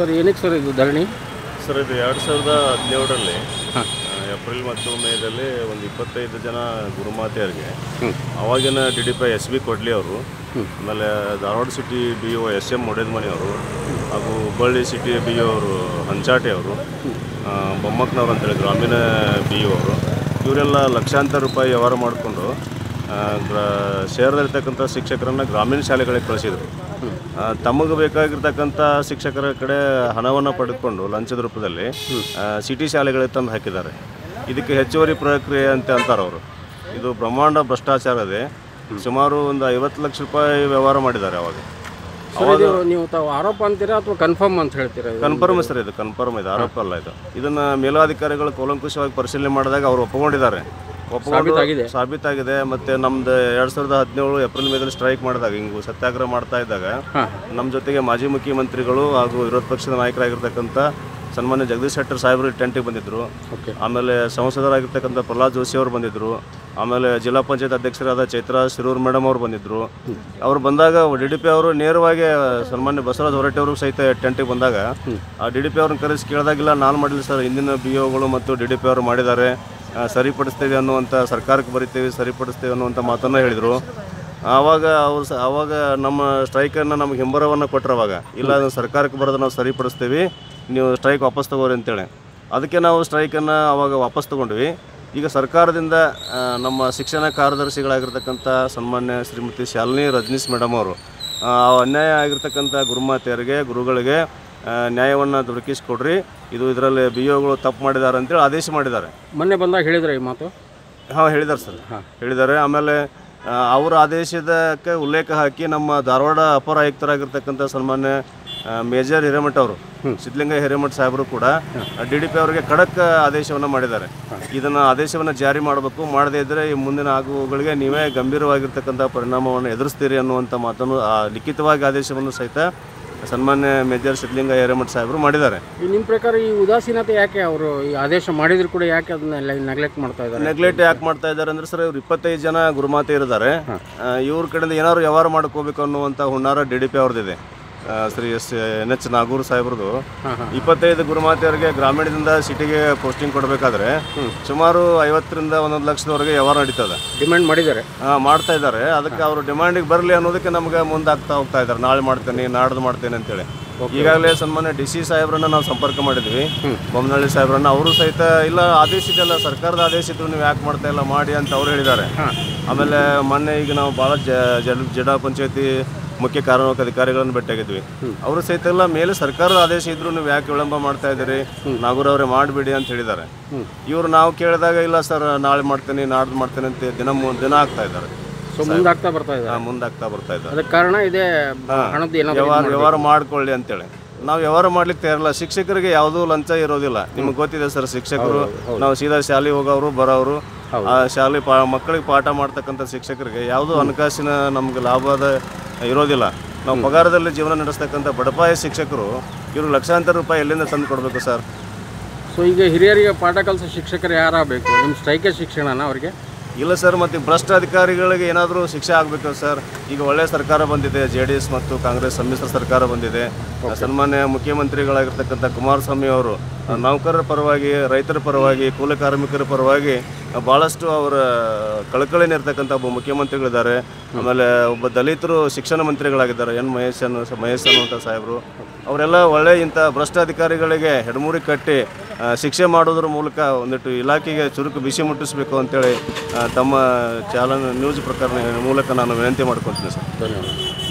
Sir ಏನಕ್ಕೆ sir ಇದು ಧರಣಿ sir ಇದು ಎರಡು ಸಾವಿರದ ಹದಿನೇಳರಲ್ಲಿ ಏಪ್ರಿಲ್ ಮತ್ತು ಮೇದಲ್ಲಿ ಒಂದು ಇಪ್ಪತ್ತೈದು ಜನ ಗುರುಮಾತೆಯರಿಗೆ ಅವಾಗಿನ D D P S B Kodli ಅವರು ಆಮೇಲೆ Dharwad city B O S M Mani ಅವರು ಹಾಗೂ ಹುಬ್ಬಳ್ಳಿ ಸಿಟಿ ಬಿ ಒ ಅವರು ಹಂಚಾಟೆ ಅವರು ಆ, ಬೊಮ್ಮಕ್ಕನವ್ರು ಅಂತೇಳಿ ಗ್ರಾಮೀಣ ಬಿ ಒ ಅವರು ಇವರೆಲ್ಲ ಲಕ್ಷಾಂತರ ರೂಪಾಯಿ ವ್ಯವಹಾರ ಮಾಡಿಕೊಂಡು ಗ್ರಾ ಶಹರದಲ್ಲಿರ್ತಕ್ಕಂಥ ಶಿಕ್ಷಕರನ್ನು ಗ್ರಾಮೀಣ ಶಾಲೆಗಳಿಗೆ ಕಳಿಸಿದರು ತಮಗೆ ಬೇಕಾಗಿರ್ತಕ್ಕಂಥ ಶಿಕ್ಷಕರ ಕಡೆ ಹಣವನ್ನು ಪಡೆದುಕೊಂಡು ಲಂಚದ ರೂಪದಲ್ಲಿ ಸಿಟಿ ಶಾಲೆಗಳಿಗೆ ತಂದು ಹಾಕಿದ್ದಾರೆ ಇದಕ್ಕೆ ಹೆಚ್ಚುವರಿ ಪ್ರಕ್ರಿಯೆ ಅಂತ ಅಂತಾರೆ ಅವರು ಇದು ಬ್ರಹ್ಮಾಂಡ ಭ್ರಷ್ಟಾಚಾರ ಇದೆ ಸುಮಾರು ಒಂದು ಐವತ್ತು ಲಕ್ಷ ರೂಪಾಯಿ ವ್ಯವಹಾರ ಮಾಡಿದ್ದಾರೆ ಅವಾಗ ಸರ್ ಇದು ನೀವು ತಾವು ಆರೋಪ ಅಂತೀರಾ ಅಥವಾ ಕನ್ಫರ್ಮ್ ಅಂತ ಹೇಳ್ತೀರಾ ಇದು? ಕನ್ಫರ್ಮ್ ಸರ್ ಇದು ಕನ್ಫರ್ಮ್ ಇದೆ ಆರೋಪ ಅಲ್ಲ ಇದು ಇದನ್ನ ಮೇಲಾಧಿಕಾರಿಗಳು ಕೂಲಂಕುಷವಾಗಿ ಪರಿಶೀಲನೆ ಮಾಡಿದಾಗ ಅವರು ಒಪ್ಪಿಕೊಂಡಿದ್ದಾರೆ ಒಪ್ಪಿಕೊಂಡು ಸಾಬೀತಾಗಿದೆ. ಸಾಬೀತಾಗಿದೆ ಮತ್ತೆ ನಮ್ದು ಎರಡ್ ಸಾವಿರದ ಹದಿನೇಳು ಏಪ್ರಿಲ್ ಮೇದಲ್ಲಿ ಸ್ಟ್ರೈಕ್ ಮಾಡಿದಾಗ ಹಿಂಗು ಸತ್ಯಾಗ್ರಹ ಮಾಡ್ತಾ ಇದ್ದಾಗ ನಮ್ಮ ಜೊತೆಗೆ ಮಾಜಿ ಮುಖ್ಯಮಂತ್ರಿಗಳು ಹಾಗೂ ವಿರೋಧ ಪಕ್ಷದ ನಾಯಕರಾಗಿರ್ತಕ್ಕಂಥ ಸನ್ಮಾನ್ಯ ಜಗದೀಶ್ ಶೆಟ್ಟರ್ ಸಾಹೇಬರು ಟೆಂಟಿಗೆ ಬಂದಿದ್ದರು Okay. ಆಮೇಲೆ ಸಂಸದರಾಗಿರ್ತಕ್ಕಂಥ ಪ್ರಹ್ಲಾದ್ ಜೋಶಿ ಅವರು ಬಂದಿದ್ದರು ಆಮೇಲೆ ಜಿಲ್ಲಾ ಪಂಚಾಯತ್ ಅಧ್ಯಕ್ಷರಾದ ಚೈತ್ರಾ ಶಿರೂರ್ ಮೇಡಮ್ ಅವರು ಬಂದಿದ್ದರು ಅವ್ರು ಬಂದಾಗ ಡಿ ಡಿ ಪಿ ಅವರು ನೇರವಾಗಿ ಸನ್ಮಾನ್ಯ ಬಸವರಾಜ್ ಹೊರಟ್ಟಿ ಅವರು ಸಹಿತ ಟೆಂಟಿಗೆ ಬಂದಾಗ ಆ ಡಿ ಡಿ ಪಿ ಅವ್ರನ್ನ ಕರೆಸಿ ಕೇಳಿದಾಗಿಲ್ಲ ನಾನು ಮಾಡಿಲ್ಲ ಸರ್ ಹಿಂದಿನ ಬಿ ಒಗಳು ಮತ್ತು ಡಿ ಡಿ ಪಿ ಅವರು ಮಾಡಿದ್ದಾರೆ ಆ, ಸರಿಪಡಿಸ್ತೇವೆ ಅನ್ನುವಂಥ ಸರ್ಕಾರಕ್ಕೆ ಬರಿತೇವೆ ಸರಿಪಡಿಸ್ತೇವೆ ಅನ್ನುವಂಥ ಮಾತನ್ನು ಹೇಳಿದರು ಆವಾಗ ಅವ್ರು ಸ ಆವಾಗ ನಮ್ಮ ಸ್ಟ್ರೈಕನ್ನು ನಮ್ಗೆ ಹಿಂಬರವನ್ನು ಕೊಟ್ಟರು ಅವಾಗ ಇಲ್ಲ ಅದನ್ನ ಸರ್ಕಾರಕ್ಕೆ ಬರೋದು ನಾವು ಸರಿಪಡಿಸ್ತೀವಿ ನೀವು ಸ್ಟ್ರೈಕ್ ವಾಪಸ್ ತಗೋರಿ ಅಂತೇಳಿ ಅದಕ್ಕೆ ನಾವು ಸ್ಟ್ರೈಕನ್ನು ಅವಾಗ ವಾಪಸ್ ತಗೊಂಡ್ವಿ ಈಗ ಸರ್ಕಾರದಿಂದ ಆ, ನಮ್ಮ ಶಿಕ್ಷಣ ಕಾರ್ಯದರ್ಶಿಗಳಾಗಿರ್ತಕ್ಕಂಥ ಸನ್ಮಾನ್ಯ ಶ್ರೀಮತಿ ಶಾಲಿನಿ ರಜನೀಶ್ ಮೇಡಮ್ ಅವರು ಆ, ಅನ್ಯಾಯ ಆಗಿರ್ತಕ್ಕಂಥ ಗುರುಮಾತೆಯರಿಗೆ ಗುರುಗಳಿಗೆ ನ್ಯಾಯವನ್ನು ದೊರಕಿಸ್ಕೊಡ್ರಿ ಇದು ಇದರಲ್ಲಿ ಬಿ ಒಗಳು ತಪ್ಪು ಮಾಡಿದ್ದಾರೆ ಅಂತೇಳಿ ಆದೇಶ ಮಾಡಿದ್ದಾರೆ ಮೊನ್ನೆ ಬಂದಾಗ ಹೇಳಿದ್ರೆ ಈ ಮಾತು ಹಾಂ ಹೇಳಿದ್ದಾರೆ ಸರ್ ಹೇಳಿದ್ದಾರೆ ಆಮೇಲೆ ಆ, ಅವರ ಆದೇಶದಕ್ಕೆ ಉಲ್ಲೇಖ ಹಾಕಿ ನಮ್ಮ ಧಾರವಾಡ ಅಪರ ಆಯುಕ್ತರಾಗಿರ್ತಕ್ಕಂಥ ಸನ್ಮಾನ್ಯ ಆ, ಮೇಜರ್ ಹಿರೇಮಠ ಅವರು ಸಿದ್ಧಲಿಂಗ ಹಿರೇಮಠ ಸಾಹೇಬರು ಕೂಡ ಡಿ ಡಿ ಪಿ ಅವರಿಗೆ ಖಡಕ್ ಆದೇಶವನ್ನು ಮಾಡಿದ್ದಾರೆ ಇದನ್ನು ಆದೇಶವನ್ನು ಜಾರಿ ಮಾಡಬೇಕು ಮಾಡದೇ ಇದ್ದರೆ ಈ ಮುಂದಿನ ಆಗುಗಳಿಗೆ ನೀವೇ ಗಂಭೀರವಾಗಿರ್ತಕ್ಕಂಥ ಪರಿಣಾಮವನ್ನು ಎದುರಿಸ್ತೀರಿ ಅನ್ನುವಂಥ ಮಾತನ್ನು ಆ ಲಿಖಿತವಾಗಿ ಆದೇಶವನ್ನು ಸಹಿತ ಸನ್ಮಾನ್ಯ ಮೇಜರ್ ಸಿದ್ಧಲಿಂಗ ಹಿರೇಮಠ ಸಾಹೇಬರು ಮಾಡಿದ್ದಾರೆ ಈ ನಿಮ್ಮ ಪ್ರಕಾರ ಈ ಉದಾಸೀನತೆ ಯಾಕೆ ಅವರು ಈ ಆದೇಶ ಮಾಡಿದ್ರು ಕೂಡ ಯಾಕೆ ಅದನ್ನ ನೆಗ್ಲೆಕ್ಟ್ ಮಾಡ್ತಾ ಇದ್ದಾರೆ ನೆಗ್ಲೆಕ್ಟ್ ಯಾಕೆ ಮಾಡ್ತಾ ಇದ್ದಾರೆ ಅಂದ್ರೆ ಸರ್ ಇವ್ರು ಇಪ್ಪತ್ತೈದು ಜನ ಗುರುಮಾತೆ ಇದ್ದಾರೆ ಇವ್ರ ಕಡೆಯಿಂದ ಏನಾದ್ರು ವ್ಯವಹಾರ ಮಾಡ್ಕೋಬೇಕು ಅನ್ನುವಂಥ ಹುನ್ನಾರ ಡಿ ಡಿ ಪಿ ಅವ್ರದ್ದಿದೆ ಆ, Shri S N H Nagoor ಸಾಹೇಬ್ರದ್ದು ಇಪ್ಪತ್ತೈದು ಗುರುಮಾತೆಯರಿಗೆ ಗ್ರಾಮೀಣದಿಂದ ಸಿಟಿಗೆ ಪೋಸ್ಟಿಂಗ್ ಕೊಡಬೇಕಾದ್ರೆ ಸುಮಾರು ಐವತ್ತರಿಂದ ಒಂದೊಂದು ಲಕ್ಷದವರೆಗೆ ವ್ಯವಹಾರ ನಡೀತದೆ ಡಿಮ್ಯಾಂಡ್ ಮಾಡಿದ್ದಾರೆ ಆ, ಮಾಡ್ತಾ ಇದ್ದಾರೆ ಅದಕ್ಕೆ ಅವರು ಡಿಮಾಂಡಿಗೆ ಬರಲಿ ಅನ್ನೋದಕ್ಕೆ ನಮಗೆ ಮುಂದಾಗ್ತಾ ಹೋಗ್ತಾ ಇದ್ದಾರೆ ನಾಳೆ ಮಾಡ್ತೇನೆ ನಾಡ್ದು ಮಾಡ್ತೇನೆ ಅಂತೇಳಿ ಈಗಾಗಲೇ ಸನ್ಮಾನ್ಯ ಡಿ ಸಿ ಸಾಹೇಬ್ರನ್ನ ನಾವು ಸಂಪರ್ಕ ಮಾಡಿದ್ವಿ ಬೊಮ್ಮನಹಳ್ಳಿ ಸಾಹೇಬ್ರನ್ನ ಅವರು ಸಹಿತ ಇಲ್ಲ ಆದೇಶ ಇದೆಯಲ್ಲ ಸರ್ಕಾರದ ಆದೇಶ ಇದ್ರು ನೀವು ಯಾಕೆ ಮಾಡ್ತಾ ಇಲ್ಲ ಮಾಡಿ ಅಂತ ಅವ್ರು ಹೇಳಿದ್ದಾರೆ ಆಮೇಲೆ ಮೊನ್ನೆ ಈಗ ನಾವು ಭಾಳ ಜ ಜಿಲ್ಲಾ ಪಂಚಾಯತಿ ಮುಖ್ಯ ಕಾರ್ಯನಿರ್ವಾಹಕ ಅಧಿಕಾರಿಗಳನ್ನು ಭೇಟಿಯಾಗಿದ್ವಿ ಅವರು ಸಹಿತ ಎಲ್ಲ ಮೇಲೆ ಸರ್ಕಾರದ ಆದೇಶ ಇದ್ರು ನೀವು ಯಾಕೆ ವಿಳಂಬ ಮಾಡ್ತಾ ಇದ್ದೀರಿ ನಾಗೂರ್ ಅವರೇ ಮಾಡಿಬಿಡಿ ಅಂತ ಹೇಳಿದ್ದಾರೆ ಇವರು ನಾವು ಕೇಳಿದಾಗ ಇಲ್ಲ ಸರ್ ನಾಳೆ ಮಾಡ್ತೇನೆ ನಾಡ್ದು ಮಾಡ್ತೇನೆ ಅಂತ ದಿನ ಮು- ದಿನ ಆಗ್ತಾ ಇದ್ದಾರೆ ಸೊ ಮುಂದಾಗ್ತಾ ಬರ್ತಾ ಇದ್ದಾರೆ ಆ, ಮುಂದಾಗ್ತಾ ಬರ್ತಾ ಇದ್ದಾರೆ ಅದಕ್ಕೆ ಕಾರಣ ಇದೇ ಹಣದ್ದು ಏನಾದ್ರು ವ್ಯವಹಾರ ವ್ಯವಹಾರ ಮಾಡ್ಕೊಳ್ಳಿ ಅಂತೇಳಿ ನಾವು ವ್ಯವಹಾರ ಮಾಡ್ಲಿಕ್ಕೆ ತಯಾರಿಲ್ಲ ಶಿಕ್ಷಕರಿಗೆ ಯಾವುದೂ ಲಂಚ ಇರೋದಿಲ್ಲ ನಿಮ್ಗೆ ಗೊತ್ತಿದೆ ಸರ್ ಶಿಕ್ಷಕರು ನಾವು ಸೀದಾ ಶಾಲೆ ಹೋಗೋರು ಬರೋರು ಆ ಶಾಲೆ ಪಾ ಮಕ್ಕಳಿಗೆ ಪಾಠ ಮಾಡ್ತಕ್ಕಂಥ ಶಿಕ್ಷಕರಿಗೆ ಯಾವುದೂ ಹಣಕಾಸಿನ ನಮ್ಗೆ ಲಾಭದ ಇರೋದಿಲ್ಲ ನಾವು ಪಗಾರದಲ್ಲಿ ಜೀವನ ನಡೆಸ್ತಕ್ಕಂಥ ಬಡಪಾಯಿ ಶಿಕ್ಷಕರು ಇವ್ರಿಗೆ ಲಕ್ಷಾಂತರ ರೂಪಾಯಿ ಎಲ್ಲಿಂದ ತಂದು ಕೊಡಬೇಕು ಸರ್ ಸೊ ಈಗ ಹಿರಿಯರಿಗೆ ಪಾಠ ಕಲಿಸೋ ಶಿಕ್ಷಕರು ಯಾರಾಗಬೇಕು ನಿಮ್ಮ ಸ್ಟ್ರೈಕೇ ಶಿಕ್ಷಣನ ಅವ್ರಿಗೆ ಇಲ್ಲ ಸರ್ ಮತ್ತು ಭ್ರಷ್ಟ ಅಧಿಕಾರಿಗಳಿಗೆ ಏನಾದರೂ ಶಿಕ್ಷೆ ಆಗಬೇಕು ಸರ್ ಈಗ ಒಳ್ಳೆಯ ಸರ್ಕಾರ ಬಂದಿದೆ ಜೆ ಡಿ ಎಸ್ ಮತ್ತು ಕಾಂಗ್ರೆಸ್ ಸಮ್ಮಿಶ್ರ ಸರ್ಕಾರ ಬಂದಿದೆ ಸನ್ಮಾನ್ಯ ಮುಖ್ಯಮಂತ್ರಿಗಳಾಗಿರ್ತಕ್ಕಂಥ ಕುಮಾರಸ್ವಾಮಿ ಅವರು ನೌಕರರ ಪರವಾಗಿ ರೈತರ ಪರವಾಗಿ ಕೂಲಿ ಕಾರ್ಮಿಕರ ಪರವಾಗಿ ಭಾಳಷ್ಟು ಅವರ ಕಳಕಳಿನ ಇರ್ತಕ್ಕಂಥ ಒಬ್ಬ ಮುಖ್ಯಮಂತ್ರಿಗಳಿದ್ದಾರೆ ಆಮೇಲೆ ಒಬ್ಬ ದಲಿತರು ಶಿಕ್ಷಣ ಮಂತ್ರಿಗಳಾಗಿದ್ದಾರೆ ಎನ್ ಮಹೇಶ್ ಅನ್ನು ಮಹೇಶ್ ಅನ್ನುವಂಥ ಸಾಹೇಬರು ಅವರೆಲ್ಲ ಒಳ್ಳೆ ಇಂಥ ಭ್ರಷ್ಟ ಅಧಿಕಾರಿಗಳಿಗೆ ಹೆಡಮುರಿ ಕಟ್ಟಿ ಆ, ಶಿಕ್ಷೆ ಮಾಡೋದ್ರ ಮೂಲಕ ಒಂದಿಟ್ಟು ಇಲಾಖೆಗೆ ಚುರುಕು ಬಿಸಿ ಮುಟ್ಟಿಸಬೇಕು ಅಂತೇಳಿ ಆ, ತಮ್ಮ ಚಾಲನ್ ನ್ಯೂಸ್ ಪ್ರಕರಣ ಮೂಲಕ ನಾನು ವಿನಂತಿ ಮಾಡ್ಕೊತೀನಿ ಸರ್ ಧನ್ಯವಾದ